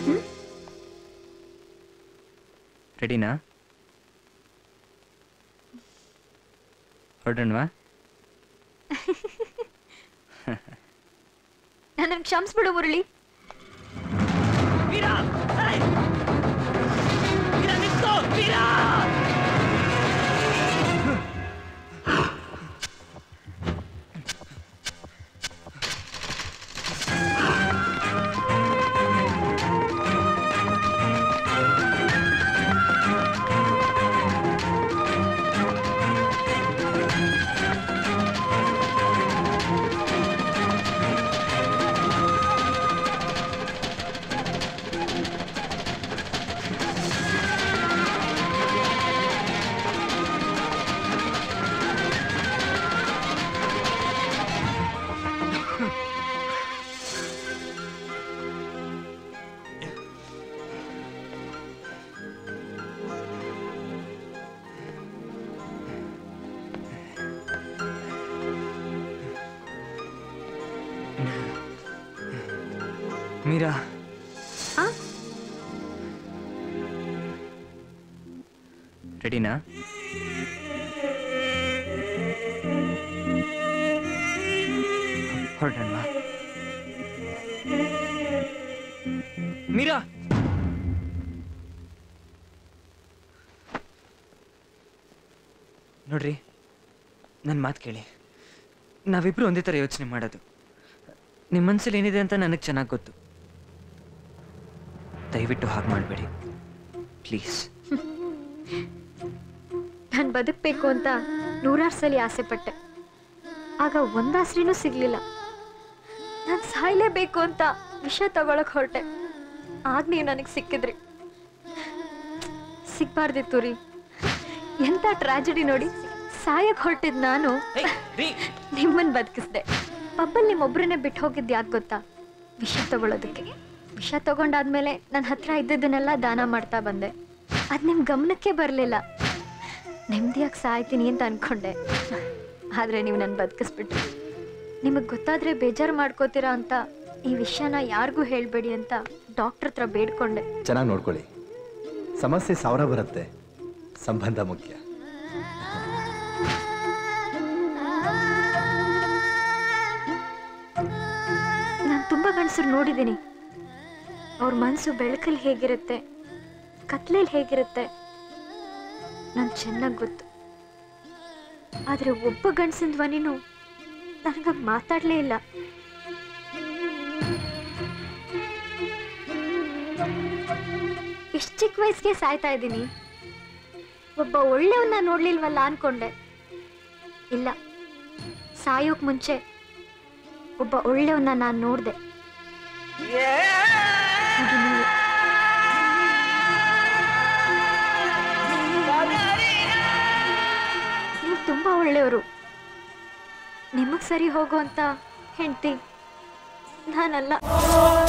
ರೆಡಿನಾ ಹೊರಡೋಣವಾ ನನ್ನ ಕ್ಷಮಿಸ್ಬಿಡು ಮುರಳಿ ಮೀರಾ ಆ? ರೆಡಿನಾ ಹೊರಡೋಣವಾ ಮೀರಾ ನೋಡ್ರಿ ನನ್ನ ಮಾತು ಕೇಳಿ ನಾವಿಬ್ರು ಒಂದೇ ಥರ ಯೋಚನೆ ಮಾಡೋದು ನಿಮ್ಮ ಮನಸ್ಸಲ್ಲಿ ಏನಿದೆ ಅಂತ ನನಗೆ ಚೆನ್ನಾಗಿ ಗೊತ್ತು ದಯವಿಟ್ಟು ಹಾಗೆ ಮಾಡಬೇಡಿ ಪ್ಲೀಸ್ ನಾನು ಬದುಕಬೇಕು ಅಂತ ನೂರಾರು ಸಲ ಆಸೆ ಪಟ್ಟೆ ಆಗ ಒಂದಾಸ್ರಿನೂ ಸಿಗ್ಲಿಲ್ಲ ನಾನು ಸಾಯ್ಲೇಬೇಕು ಅಂತ ವಿಷ ತಗೊಳಕ್ ಹೊರಟೆ ಆಗ ನೀವು ನನಗೆ ಸಿಕ್ಕಿದ್ರಿ ಸಿಗ್ಬಾರ್ದಿತ್ತು ರೀ ಎಂಥ ಟ್ರಾಜಿಡಿ ನೋಡಿ ಸಾಯಕ್ ಹೊರಟಿದ್ ನಾನು ನಿಮ್ಮನ್ನ ಬದುಕಿಸ್ದೆ ಪಬ್ಬಲ್ಲಿ ನಿಮ್ಮೊಬ್ರನ್ನೇ ಬಿಟ್ಟು ಹೋಗಿದ್ದು ಯಾಕೆ ಗೊತ್ತಾ ವಿಷ ತಗೊಳ್ಳೋದಕ್ಕೆ ವಿಷ ತಗೊಂಡಾದ್ಮೇಲೆ ನನ್ನ ಹತ್ರ ಇದ್ದದನ್ನೆಲ್ಲ ದಾನ ಮಾಡ್ತಾ ಬಂದೆ ಅದು ನಿಮ್ಮ ಗಮನಕ್ಕೆ ಬರಲಿಲ್ಲ ನೆಮ್ಮದಿಯಾಗಿ ಸಾಯ್ತೀನಿ ಅಂತ ಅನ್ಕೊಂಡೆ ಆದರೆ ನೀವು ನನ್ನ ಬದುಕಿಸ್ಬಿಟ್ರಿ ನಿಮಗೆ ಗೊತ್ತಾದ್ರೆ ಬೇಜಾರು ಮಾಡ್ಕೋತೀರಾ ಅಂತ ಈ ವಿಷಯನ ಯಾರಿಗೂ ಹೇಳಬೇಡಿ ಅಂತ ಡಾಕ್ಟರ್ ಹತ್ರ ಬೇಡ್ಕೊಂಡೆ ಚೆನ್ನಾಗಿ ನೋಡ್ಕೊಳ್ಳಿ ಸಮಸ್ಯೆ ಸಾವಿರ ಬರುತ್ತೆ ಸಂಬಂಧ ಮುಖ್ಯ ನಾನು ತುಂಬ ಗಂಡಸರು ನೋಡಿದ್ದೀನಿ ಅವ್ರ ಮನಸ್ಸು ಬೆಳಕಲ್ಲಿ ಹೇಗಿರುತ್ತೆ ಕತ್ಲೆಯಲ್ಲಿ ಹೇಗಿರುತ್ತೆ ನಾನು ಚೆನ್ನಾಗಿ ಗೊತ್ತು ಆದರೆ ಒಬ್ಬ ಗಂಡಸಿನ ಧ್ವನಿನೂ ನನಗೆ ಮಾತಾಡಲೇ ಇಲ್ಲ ಇಷ್ಟು ಚಿಕ್ಕ ವಯಸ್ಸಿಗೆ ಸಾಯ್ತಾ ಇದ್ದೀನಿ ಒಬ್ಬ ಒಳ್ಳೆಯವನ್ನ ನೋಡ್ಲಿಲ್ವಲ್ಲ ಅನ್ಕೊಂಡೆ ಇಲ್ಲ ಸಾಯೋಕ್ ಮುಂಚೆ ಒಬ್ಬ ಒಳ್ಳೆಯವನ್ನ ನಾನು ನೋಡಿದೆ ನೀವು ತುಂಬಾ ಒಳ್ಳೆಯವರು ನಿಮಗ್ ಸರಿ ಹೋಗೋ ಅಂತ ಹೆಂಡತಿ ನಾನಲ್ಲ